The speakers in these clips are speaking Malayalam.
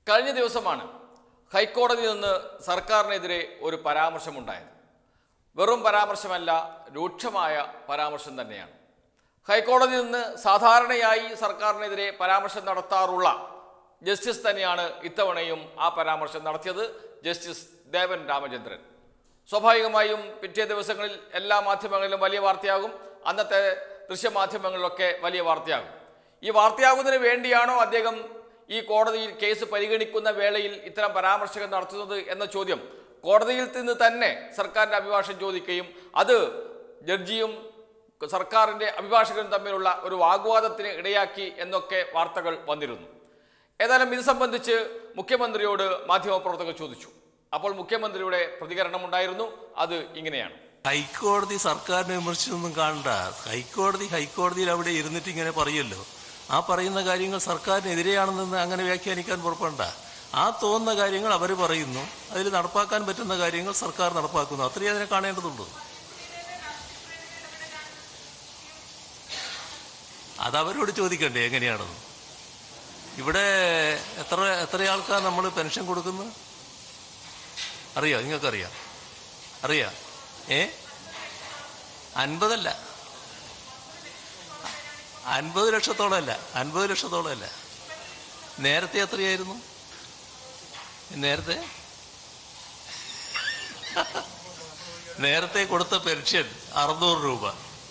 കഴിഞ്ഞ ദിവസമാണ് ഹൈക്കോടതിയിൽ നിന്ന് സർക്കാരിനെതിരെ ഒരു പരാമർശമുണ്ടായത് വെറും പരാമർശമല്ല രൂക്ഷമായ പരാമർശം തന്നെയാണ് ഹൈക്കോടതിയിൽ നിന്ന് സാധാരണയായി സർക്കാരിനെതിരെ പരാമർശം നടത്താറുള്ള ജസ്റ്റിസ് തന്നെയാണ് ഇത്തവണയും ആ പരാമർശം നടത്തിയത് ജസ്റ്റിസ് ദേവൻ രാമചന്ദ്രൻ സ്വാഭാവികമായും പിറ്റേ ദിവസങ്ങളിൽ എല്ലാ മാധ്യമങ്ങളിലും വലിയ വാർത്തയാകും അന്നത്തെ ദൃശ്യമാധ്യമങ്ങളിലൊക്കെ വലിയ വാർത്തയാകും ഈ വാർത്തയാകുന്നതിന് വേണ്ടിയാണോ അദ്ദേഹം ഈ കോടതിയിൽ കേസ് പരിഗണിക്കുന്ന വേളയിൽ ഇത്തരം പരാമർശങ്ങൾ നടത്തുന്നത് എന്ന ചോദ്യം കോടതിയിൽ നിന്ന് തന്നെ സർക്കാരിൻ്റെ അഭിഭാഷകൻ ചോദിക്കുകയും അത് ജഡ്ജിയും സർക്കാരിൻ്റെ അഭിഭാഷകരും തമ്മിലുള്ള ഒരു വാഗ്വാദത്തിന് ഇടയാക്കി എന്നൊക്കെ വാർത്തകൾ വന്നിരുന്നു ഏതായാലും ഇത് സംബന്ധിച്ച് മുഖ്യമന്ത്രിയോട് മാധ്യമപ്രവർത്തകർ ചോദിച്ചു അപ്പോൾ മുഖ്യമന്ത്രിയുടെ പ്രതികരണം ഉണ്ടായിരുന്നു അത് ഇങ്ങനെയാണ് ഹൈക്കോടതി സർക്കാരിനെ വിമർശിച്ചൊന്നും കാണണ്ട ഹൈക്കോടതി ഹൈക്കോടതിയിൽ അവിടെ ഇരുന്നിട്ട് ഇങ്ങനെ പറയുമല്ലോ ആ പറയുന്ന കാര്യങ്ങൾ സർക്കാരിനെതിരെയാണെന്ന് അങ്ങനെ വ്യാഖ്യാനിക്കാൻ പുറപ്പെടണ്ട ആ തോന്നുന്ന കാര്യങ്ങൾ അവർ പറയുന്നു അതിൽ നടപ്പാക്കാൻ പറ്റുന്ന കാര്യങ്ങൾ സർക്കാർ നടപ്പാക്കുന്നു അത്രയേ അതിനെ കാണേണ്ടതുള്ളൂ അതവരോട് ചോദിക്കണ്ടേ എങ്ങനെയാണെന്ന് ഇവിടെ എത്ര എത്ര ആൾക്കാർ നമ്മൾ പെൻഷൻ കൊടുക്കുന്നത് അറിയാം നിങ്ങൾക്കറിയാം അറിയാം ഏ അൻപതല്ല അൻപത് ലക്ഷത്തോളം അല്ല അൻപത് ലക്ഷത്തോളം അല്ല നേരത്തെ എത്രയായിരുന്നു നേരത്തെ നേരത്തെ കൊടുത്ത പെൻഷൻ അറുന്നൂറ് രൂപ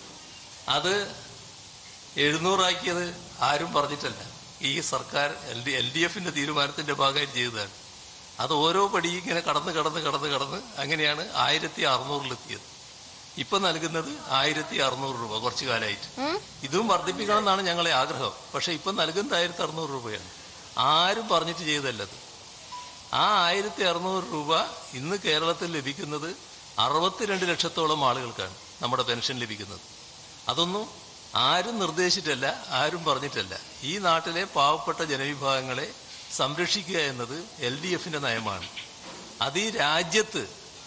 അത് എഴുന്നൂറാക്കിയത് ആരും പറഞ്ഞിട്ടല്ല ഈ സർക്കാർ എൽ ഡി എൽ ഡി എഫിന്റെ തീരുമാനത്തിന്റെ ഭാഗമായി ചെയ്തതാണ് അത് ഓരോ പടി ഇങ്ങനെ കടന്ന് കടന്ന് കടന്ന് കടന്ന് അങ്ങനെയാണ് ആയിരത്തി അറുന്നൂറിലെത്തിയത് ഇപ്പൊ നൽകുന്നത് ആയിരത്തി അറുന്നൂറ് രൂപ കുറച്ചു കാലമായിട്ട് ഇതും വർദ്ധിപ്പിക്കണം എന്നാണ് ഞങ്ങളെ ആഗ്രഹം പക്ഷെ ഇപ്പൊ നൽകുന്നത് ആയിരത്തി അറുന്നൂറ് രൂപയാണ് ആരും പറഞ്ഞിട്ട് ചെയ്തല്ലത് ആ ആയിരത്തി അറുന്നൂറ് രൂപ ഇന്ന് കേരളത്തിൽ ലഭിക്കുന്നത് അറുപത്തിരണ്ട് ലക്ഷത്തോളം ആളുകൾക്കാണ് നമ്മുടെ പെൻഷൻ ലഭിക്കുന്നത് അതൊന്നും ആരും നിർദ്ദേശിച്ചിട്ടല്ല ആരും പറഞ്ഞിട്ടല്ല ഈ നാട്ടിലെ പാവപ്പെട്ട ജനവിഭാഗങ്ങളെ സംരക്ഷിക്കുക എന്നത് എൽ ഡി എഫിന്റെ നയമാണ് അത് ഈ രാജ്യത്ത്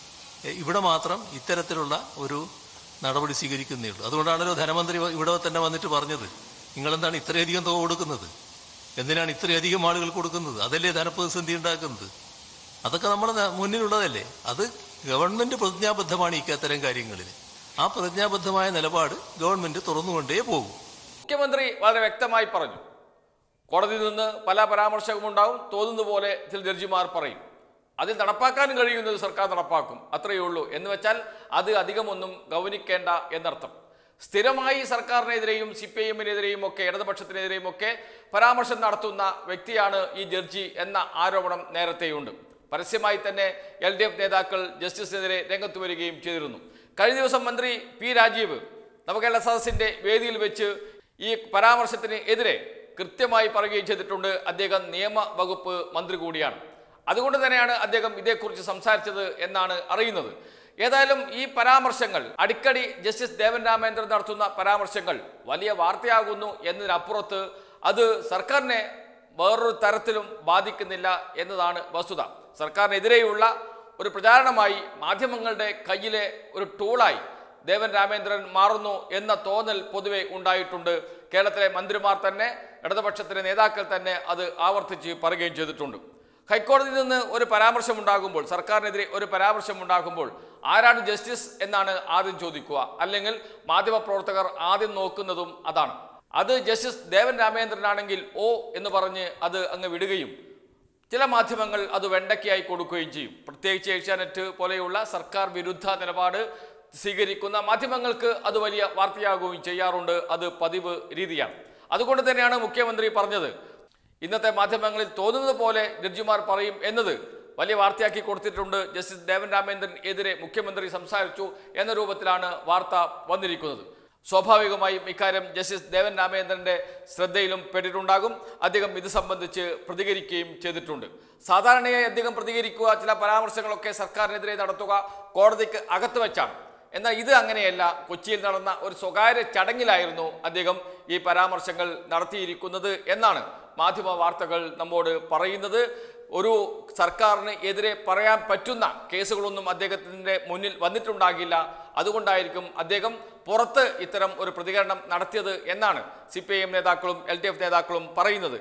എ, ഇവിടെ മാത്രം ഇത്തരത്തിലുള്ള ഒരു നടപടി സ്വീകരിക്കുന്നേ ഉള്ളൂ അതുകൊണ്ടാണല്ലോ ധനമന്ത്രി ഇവിടെ തന്നെ വന്നിട്ട് പറഞ്ഞത് നിങ്ങളെന്താണ് ഇത്രയധികം തുക കൊടുക്കുന്നത് എന്തിനാണ് ഇത്രയധികം ആളുകൾ കൊടുക്കുന്നത് അതല്ലേ ധനപ്രതിസന്ധി ഉണ്ടാക്കുന്നത് അതൊക്കെ നമ്മുടെ ന- മുന്നിലുള്ളതല്ലേ അത് ഗവൺമെന്റ് പ്രതിജ്ഞാബദ്ധമാണ് ഇത്തരം കാര്യങ്ങളിൽ ആ പ്രതിജ്ഞാബദ്ധമായ നിലപാട് ഗവൺമെന്റ് തുറന്നുകൊണ്ടേ പോകും മുഖ്യമന്ത്രി വളരെ വ്യക്തമായി പറഞ്ഞു കോടതിയിൽ നിന്ന് പല പരാമർശവും ഉണ്ടാവും തോന്നുന്ന പോലെ ചില ജഡ്ജിമാർ പറയും അതിൽ നടപ്പാക്കാനും കഴിയുന്നത് സർക്കാർ നടപ്പാക്കും അത്രയേ ഉള്ളൂ എന്ന് വെച്ചാൽ അത് അധികമൊന്നും ഗൗനിക്കേണ്ട എന്നർത്ഥം സ്ഥിരമായി സർക്കാരിനെതിരെയും സി പി എമ്മിനെതിരെയും ഒക്കെ ഇടതുപക്ഷത്തിനെതിരെയും ഒക്കെ പരാമർശം നടത്തുന്ന വ്യക്തിയാണ് ഈ ജഡ്ജി എന്ന ആരോപണം നേരത്തെയുണ്ട് പരസ്യമായി തന്നെ എൽ ഡി എഫ് നേതാക്കൾ ജസ്റ്റിസിനെതിരെ രംഗത്ത് വരികയും ചെയ്തിരുന്നു കഴിഞ്ഞ ദിവസം മന്ത്രി പി രാജീവ് നവകേരള സദസ്സിന്റെ വേദിയിൽ വെച്ച് ഈ പരാമർശത്തിന് എതിരെ കൃത്യമായി പറയുകയും ചെയ്തിട്ടുണ്ട് അദ്ദേഹം നിയമ വകുപ്പ് മന്ത്രി കൂടിയാണ് അതുകൊണ്ട് തന്നെയാണ് അദ്ദേഹം ഇതേക്കുറിച്ച് സംസാരിച്ചത് എന്നാണ് അറിയുന്നത് ഏതായാലും ഈ പരാമർശങ്ങൾ അടിക്കടി ജസ്റ്റിസ് ദേവൻ രാമേന്ദ്രൻ നടത്തുന്ന പരാമർശങ്ങൾ വലിയ വാർത്തയാകുന്നു എന്നതിനപ്പുറത്ത് അത് സർക്കാരിനെ വേറൊരു തരത്തിലും ബാധിക്കുന്നില്ല എന്നതാണ് വസ്തുത സർക്കാരിനെതിരെയുള്ള ഒരു പ്രചാരണമായി മാധ്യമങ്ങളുടെ കയ്യിലെ ഒരു ടൂളായി ദേവൻ രാമേന്ദ്രൻ മാറുന്നു എന്ന തോന്നൽ പൊതുവെ ഉണ്ടായിട്ടുണ്ട് കേരളത്തിലെ മന്ത്രിമാർ തന്നെ ഇടതുപക്ഷത്തിലെ നേതാക്കൾ തന്നെ അത് ആവർത്തിച്ച് പറയുകയും ചെയ്തിട്ടുണ്ട് ഹൈക്കോടതിയിൽ നിന്ന് ഒരു പരാമർശം ഉണ്ടാകുമ്പോൾ സർക്കാരിനെതിരെ ഒരു പരാമർശം ഉണ്ടാകുമ്പോൾ ആരാണ് ജസ്റ്റിസ് എന്നാണ് ആദ്യം ചോദിക്കുക അല്ലെങ്കിൽ മാധ്യമപ്രവർത്തകർ ആദ്യം നോക്കുന്നതും അതാണ് അത് ജസ്റ്റിസ് ദേവൻ രാമേന്ദ്രനാണെങ്കിൽ ഓ എന്ന് പറഞ്ഞ് അത് അങ്ങ് വിടുകയും ചില മാധ്യമങ്ങൾ അത് വെണ്ടയ്ക്കായി കൊടുക്കുകയും ചെയ്യും പ്രത്യേകിച്ച് ഏഷ്യാനെറ്റ് പോലെയുള്ള സർക്കാർ വിരുദ്ധ നിലപാട് സ്വീകരിക്കുന്ന മാധ്യമങ്ങൾക്ക് അത് വലിയ വാർത്തയാകുകയും ചെയ്യാറുണ്ട് അത് പതിവ് രീതിയാണ് അതുകൊണ്ട് തന്നെയാണ് മുഖ്യമന്ത്രി പറഞ്ഞത് ഇന്നത്തെ മാധ്യമങ്ങളിൽ തോന്നുന്നത് പോലെ ജഡ്ജിമാർ പറയും എന്നത് വലിയ വാർത്തയാക്കി കൊടുത്തിട്ടുണ്ട് ജസ്റ്റിസ് ദേവൻ രാമേന്ദ്രൻ എതിരെ മുഖ്യമന്ത്രി സംസാരിച്ചു എന്ന രൂപത്തിലാണ് വാർത്ത വന്നിരിക്കുന്നത് സ്വാഭാവികമായും ഇക്കാര്യം ജസ്റ്റിസ് ദേവൻ രാമേന്ദ്രന്റെ ശ്രദ്ധയിലും പെട്ടിട്ടുണ്ടാകും അദ്ദേഹം ഇത് സംബന്ധിച്ച് പ്രതികരിക്കുകയും ചെയ്തിട്ടുണ്ട് സാധാരണയായി അദ്ദേഹം പ്രതികരിക്കുക ചില പരാമർശങ്ങളൊക്കെ സർക്കാരിനെതിരെ നടത്തുക കോടതിക്ക് അകത്ത് വെച്ചാണ് എന്നാൽ ഇത് അങ്ങനെയല്ല കൊച്ചിയിൽ നടന്ന ഒരു സ്വകാര്യ ചടങ്ങിലായിരുന്നു അദ്ദേഹം ഈ പരാമർശങ്ങൾ നടത്തിയിരിക്കുന്നത് എന്നാണ് മാധ്യമ വാർത്തകൾ നമ്മോട് പറയുന്നത് ഒരു സർക്കാരിന് എതിരെ പറയാൻ പറ്റുന്ന കേസുകളൊന്നും അദ്ദേഹത്തിൻ്റെ മുന്നിൽ വന്നിട്ടുണ്ടാകില്ല അതുകൊണ്ടായിരിക്കും അദ്ദേഹം പുറത്ത് ഇത്തരം ഒരു പ്രതികരണം നടത്തിയത് എന്നാണ് സി പി ഐ എം നേതാക്കളും എൽ ഡി എഫ് നേതാക്കളും പറയുന്നത്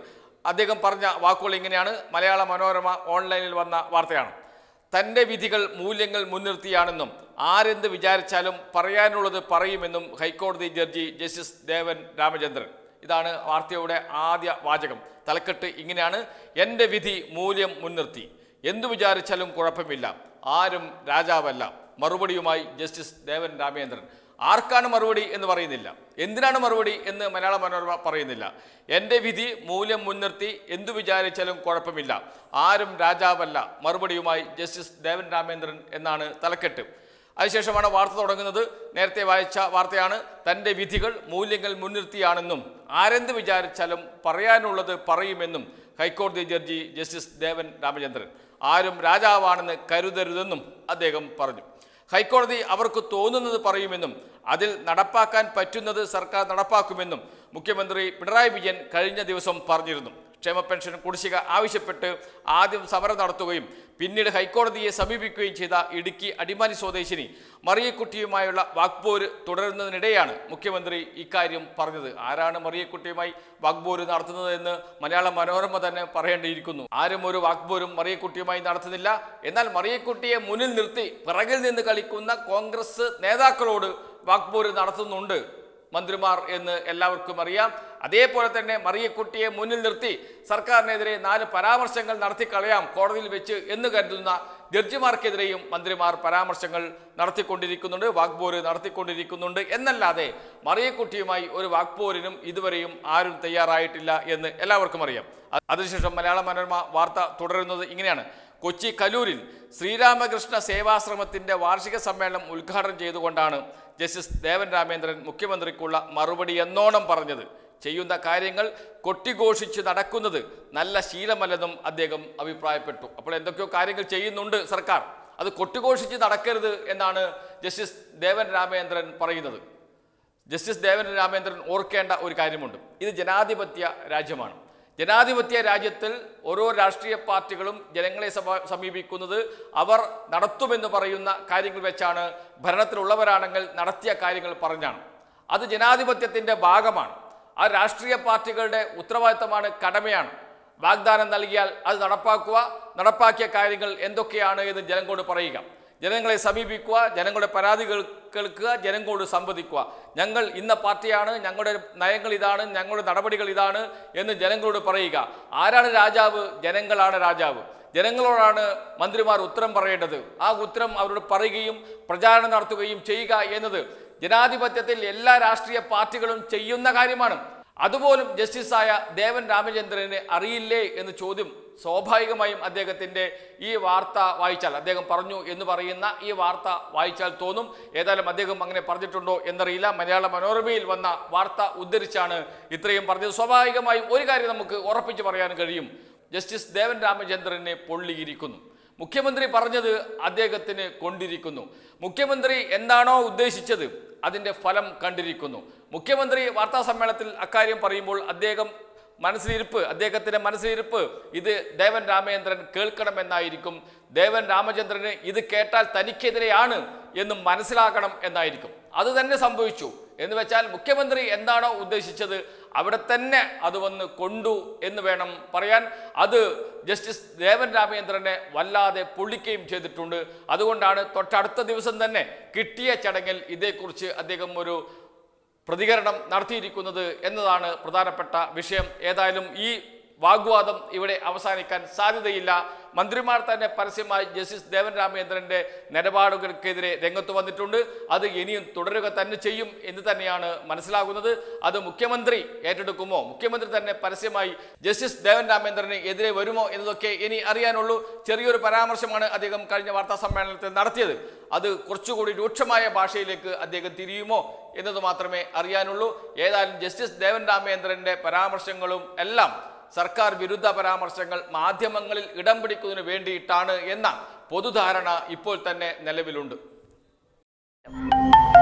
അദ്ദേഹം പറഞ്ഞ വാക്കുകൾ ഇങ്ങനെയാണ് മലയാള മനോരമ ഓൺലൈനിൽ വന്ന വാർത്തയാണ് തൻ്റെ വിധികൾ മൂല്യങ്ങൾ മുൻനിർത്തിയാണെന്നും ആരെന്ത് വിചാരിച്ചാലും പറയാനുള്ളത് പറയുമെന്നും ഹൈക്കോടതി ജഡ്ജി ജസ്റ്റിസ് ദേവൻ രാമചന്ദ്രൻ ഇതാണ് വാർത്തയുടെ ആദ്യ വാചകം തലക്കെട്ട് ഇങ്ങനെയാണ് എൻ്റെ വിധി മൂല്യം മുൻനിർത്തി എന്തു വിചാരിച്ചാലും കുഴപ്പമില്ല ആരും രാജാവല്ല മറുപടിയുമായി ജസ്റ്റിസ് ദേവൻ രാമേന്ദ്രൻ ആർക്കാണ് മറുപടി എന്ന് പറയുന്നില്ല എന്തിനാണ് മറുപടി എന്ന് മലയാള മനോരമ പറയുന്നില്ല എൻ്റെ വിധി മൂല്യം മുൻനിർത്തി എന്തു വിചാരിച്ചാലും കുഴപ്പമില്ല ആരും രാജാവല്ല മറുപടിയുമായി ജസ്റ്റിസ് ദേവൻ രാമേന്ദ്രൻ എന്നാണ് തലക്കെട്ട് അതിനുശേഷമാണ് വാർത്ത തുടങ്ങുന്നത് നേരത്തെ വായിച്ച വാർത്തയാണ് തൻ്റെ വിധികൾ മൂല്യങ്ങൾ മുൻനിർത്തിയാണെന്നും ആരെന്ത് വിചാരിച്ചാലും പറയാനുള്ളത് പറയുമെന്നും ഹൈക്കോടതി ജഡ്ജി ജസ്റ്റിസ് ദേവൻ രാമചന്ദ്രൻ ആരും രാജാവാണെന്ന് കരുതരുതെന്നും അദ്ദേഹം പറഞ്ഞു ഹൈക്കോടതി അവർക്ക് തോന്നുന്നത് പറയുമെന്നും അതിൽ നടപ്പാക്കാൻ പറ്റുന്നത് സർക്കാർ നടപ്പാക്കുമെന്നും മുഖ്യമന്ത്രി പിണറായി വിജയൻ കഴിഞ്ഞ ദിവസം പറഞ്ഞിരുന്നു ക്ഷേമ പെൻഷൻ കുടിശ്ശിക ആവശ്യപ്പെട്ട് ആദ്യം സമരം നടത്തുകയും പിന്നീട് ഹൈക്കോടതിയെ സമീപിക്കുകയും ചെയ്ത ഇടുക്കി അടിമാലി സ്വദേശിനി മറിയക്കുട്ടിയുമായുള്ള വാക്പോര് തുടരുന്നതിനിടെയാണ് മുഖ്യമന്ത്രി ഇക്കാര്യം പറഞ്ഞത് ആരാണ് മറിയക്കുട്ടിയുമായി വാക്പോര് നടത്തുന്നത് എന്ന് മലയാള മനോരമ തന്നെ പറയേണ്ടിയിരിക്കുന്നു ആരും ഒരു വാക്പോരും മറിയക്കുട്ടിയുമായി നടത്തുന്നില്ല എന്നാൽ മറിയക്കുട്ടിയെ മുന്നിൽ നിർത്തി പിറകിൽ നിന്ന് കളിക്കുന്ന കോൺഗ്രസ് നേതാക്കളോട് വാക്പോര് നടത്തുന്നുണ്ട് മന്ത്രിമാർ എന്ന് എല്ലാവർക്കും അറിയാം അതേപോലെ തന്നെ മറിയക്കുട്ടിയെ മുന്നിൽ നിർത്തി സർക്കാരിനെതിരെ നാല് പരാമർശങ്ങൾ നടത്തിക്കളയാം കോടതിയിൽ വെച്ച് എന്ന് കരുതുന്ന ജഡ്ജിമാർക്കെതിരെയും മന്ത്രിമാർ പരാമർശങ്ങൾ നടത്തിക്കൊണ്ടിരിക്കുന്നുണ്ട് വാഗ്പോര് നടത്തിക്കൊണ്ടിരിക്കുന്നുണ്ട് എന്നല്ലാതെ മറിയക്കുട്ടിയുമായി ഒരു വാഗ്പോരിനും ഇതുവരെയും ആരും തയ്യാറായിട്ടില്ല എന്ന് എല്ലാവർക്കും അറിയാം അ- അതിനുശേഷം മലയാള മനോരമ വാർത്ത തുടരുന്നത് ഇങ്ങനെയാണ് കൊച്ചി കലൂരിൽ ശ്രീരാമകൃഷ്ണ സേവാശ്രമത്തിന്റെ വാർഷിക സമ്മേളനം ഉദ്ഘാടനം ചെയ്തുകൊണ്ടാണ് ജസ്റ്റിസ് ദേവൻ രാമേന്ദ്രൻ മുഖ്യമന്ത്രിക്കുള്ള മറുപടി എന്നോണം പറഞ്ഞത് ചെയ്യുന്ന കാര്യങ്ങൾ കൊട്ടിഘോഷിച്ച് നടക്കുന്നത് നല്ല ശീലമല്ലെന്നും അദ്ദേഹം അഭിപ്രായപ്പെട്ടു അപ്പോൾ എന്തൊക്കെയോ കാര്യങ്ങൾ ചെയ്യുന്നുണ്ട് സർക്കാർ അത് കൊട്ടിഘോഷിച്ച് നടക്കരുത് എന്നാണ് ജസ്റ്റിസ് ദേവൻ രാമേന്ദ്രൻ പറയുന്നത് ജസ്റ്റിസ് ദേവൻ രാമേന്ദ്രൻ ഓർക്കേണ്ട ഒരു കാര്യമുണ്ട് ഇത് ജനാധിപത്യ രാജ്യമാണ് ജനാധിപത്യ രാജ്യത്തിൽ ഓരോ രാഷ്ട്രീയ പാർട്ടികളും ജനങ്ങളെ സമ- സമീപിക്കുന്നത് അവർ നടത്തുമെന്ന് പറയുന്ന കാര്യങ്ങൾ വെച്ചാണ് ഭരണത്തിലുള്ളവരാണെങ്കിൽ നടത്തിയ കാര്യങ്ങൾ പറഞ്ഞാണ് അത് ജനാധിപത്യത്തിൻ്റെ ഭാഗമാണ് ആ രാഷ്ട്രീയ പാർട്ടികളുടെ ഉത്തരവാദിത്തമാണ് കടമയാണ് വാഗ്ദാനം നൽകിയാൽ അത് നടപ്പാക്കുക നടപ്പാക്കിയ കാര്യങ്ങൾ എന്തൊക്കെയാണ് എന്ന് ജനങ്ങളോട് പറയുക ജനങ്ങളെ സമീപിക്കുക ജനങ്ങളുടെ പരാതികൾ കേൾക്കുക ജനങ്ങളോട് സംവദിക്കുക ഞങ്ങൾ ഇന്ന പാർട്ടിയാണ് ഞങ്ങളുടെ നയങ്ങൾ ഇതാണ് ഞങ്ങളുടെ നടപടികൾ ഇതാണ് എന്ന് ജനങ്ങളോട് പറയുക ആരാണ് രാജാവ് ജനങ്ങളാണ് രാജാവ് ജനങ്ങളോടാണ് മന്ത്രിമാർ ഉത്തരം പറയേണ്ടത് ആ ഉത്തരം അവരോട് പറയുകയും പ്രചാരണം നടത്തുകയും ചെയ്യുക എന്നത് ജനാധിപത്യത്തിൽ എല്ലാ രാഷ്ട്രീയ പാർട്ടികളും ചെയ്യുന്ന കാര്യമാണ് അതുപോലും ജസ്റ്റിസായ ദേവൻ രാമചന്ദ്രന് അറിയില്ലേ എന്ന് ചോദ്യം സ്വാഭാവികമായും അദ്ദേഹത്തിൻ്റെ ഈ വാർത്ത വായിച്ചാൽ അദ്ദേഹം പറഞ്ഞു എന്ന് പറയുന്ന ഈ വാർത്ത വായിച്ചാൽ തോന്നും ഏതായാലും അദ്ദേഹം അങ്ങനെ പറഞ്ഞിട്ടുണ്ടോ എന്നറിയില്ല മലയാള മനോരമയിൽ വന്ന വാർത്ത ഉദ്ധരിച്ചാണ് ഇത്രയും പറഞ്ഞത് സ്വാഭാവികമായും ഒരു കാര്യം നമുക്ക് ഉറപ്പിച്ച് പറയാൻ കഴിയും ജസ്റ്റിസ് ദേവൻ രാമചന്ദ്രനെ പൊള്ളിയിരിക്കുന്നു മുഖ്യമന്ത്രി പറഞ്ഞത് അദ്ദേഹത്തിന് കൊണ്ടിരിക്കുന്നു മുഖ്യമന്ത്രി എന്താണോ ഉദ്ദേശിച്ചത് അതിൻ്റെ ഫലം കണ്ടിരിക്കുന്നു മുഖ്യമന്ത്രി വാർത്താ സമ്മേളനത്തിൽ അക്കാര്യം പറയുമ്പോൾ അദ്ദേഹം മനസ്സിലിരിപ്പ് അദ്ദേഹത്തിന്റെ മനസ്സിലിരിപ്പ് ഇത് ദേവൻ രാമചന്ദ്രൻ കേൾക്കണമെന്നായിരിക്കും ദേവൻ രാമചന്ദ്രന് ഇത് കേട്ടാൽ തനിക്കെതിരെയാണ് എന്ന് മനസ്സിലാക്കണം എന്നായിരിക്കും അത് തന്നെ സംഭവിച്ചു എന്ന് വെച്ചാൽ മുഖ്യമന്ത്രി എന്താണോ ഉദ്ദേശിച്ചത് അവിടെ തന്നെ അത് വന്ന് കൊണ്ടു എന്ന് വേണം പറയാൻ അത് ജസ്റ്റിസ് ദേവൻ രാമചന്ദ്രനെ വല്ലാതെ പൊള്ളിക്കുകയും ചെയ്തിട്ടുണ്ട് അതുകൊണ്ടാണ് തൊട്ടടുത്ത ദിവസം തന്നെ കിട്ടിയ ചടങ്ങിൽ ഇതേക്കുറിച്ച് അദ്ദേഹം ഒരു പ്രതികരണം നടത്തിയിരിക്കുന്നത് എന്നതാണ് പ്രധാനപ്പെട്ട വിഷയം ഏതായാലും ഈ വാഗ്വാദം ഇവിടെ അവസാനിക്കാൻ സാധ്യതയില്ല മന്ത്രിമാർ തന്നെ പരസ്യമായി ജസ്റ്റിസ് ദേവൻ രാമചന്ദ്രന്റെ നിലപാടുകൾക്കെതിരെ രംഗത്ത് വന്നിട്ടുണ്ട് അത് ഇനിയും തുടരുക തന്നെ ചെയ്യും എന്ന് തന്നെയാണ് മനസ്സിലാകുന്നത് അത് മുഖ്യമന്ത്രി ഏറ്റെടുക്കുമോ മുഖ്യമന്ത്രി തന്നെ പരസ്യമായി ജസ്റ്റിസ് ദേവൻ രാമചന്ദ്രന് എതിരെ വരുമോ എന്നതൊക്കെ ഇനി അറിയാനുള്ളൂ ചെറിയൊരു പരാമർശമാണ് അദ്ദേഹം കഴിഞ്ഞ വാർത്താ സമ്മേളനത്തിൽ നടത്തിയത് അത് കുറച്ചുകൂടി രൂക്ഷമായ ഭാഷയിലേക്ക് അദ്ദേഹം തിരിയുമോ എന്നത് മാത്രമേ അറിയാനുള്ളൂ ഏതായാലും ജസ്റ്റിസ് ദേവൻ രാമചന്ദ്രന്റെ പരാമർശങ്ങളും എല്ലാം സർക്കാർ വിരുദ്ധ പരാമർശങ്ങൾ മാധ്യമങ്ങളിൽ ഇടം പിടിക്കുന്നതിന് വേണ്ടിയിട്ടാണ് എന്ന പൊതുധാരണ ഇപ്പോൾ തന്നെ നിലവിലുണ്ട്